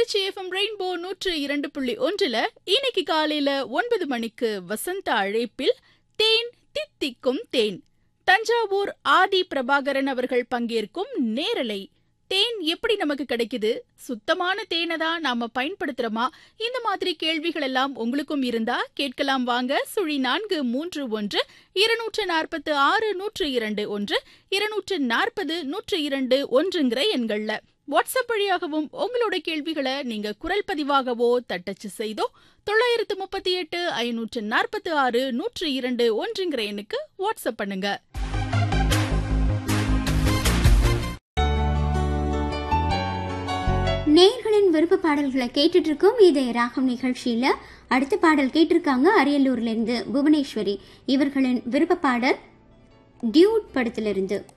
Trichy FM rainbow நூற்று இரண்டு புள்ளி ஒன்றுல இன்னைக்கு காலையில ஒன்பது மணிக்கு வசந்த அழைப்பில் தேன் தித்திக்கும் தேன் தஞ்சாவூர் ஆதி பிரபாகரன் அவர்கள் பங்கேற்கும் நேரலை தேன் எப்படி நமக்கு கிடைக்குது சுத்தமான தேனை தான் நாம பயன்படுத்துறோமா இந்த மாதிரி கேள்விகள் எல்லாம் உங்களுக்கும் இருந்தா கேட்கலாம் வாங்க சுழி நான்கு மூன்று ஒன்று இருநூற்று நாற்பத்து ஆறு நூற்று இரண்டு ஒன்று இருநூற்று நாற்பது நூற்று இரண்டு ஒன்றுங்கிற எண்கள்ல வாட்ஸ்அப் வழியாகவும் உங்களோட கேள்விகளை நீங்க குரல் பதிவாகவோ தட்டச்சு செய்தோ தொள்ளாயிரத்து முப்பத்தி எட்டு ஐநூற்று நாற்பத்தி ஆறு நூற்று இரண்டு ஒன்றுங்கிற எண்ணுக்கு வாட்ஸ்அப் பண்ணுங்க நேயர்களின் விருப்ப பாடல்களை கேட்டுட்டு இருக்கோம் இது ராகம் நிகழ்ச்சியில அடுத்த பாடல் கேட்டிருக்காங்க அரியலூர்ல இருந்து புவனேஸ்வரி இவர்களின் விருப்ப பாடல் டியூட் படத்திலிருந்து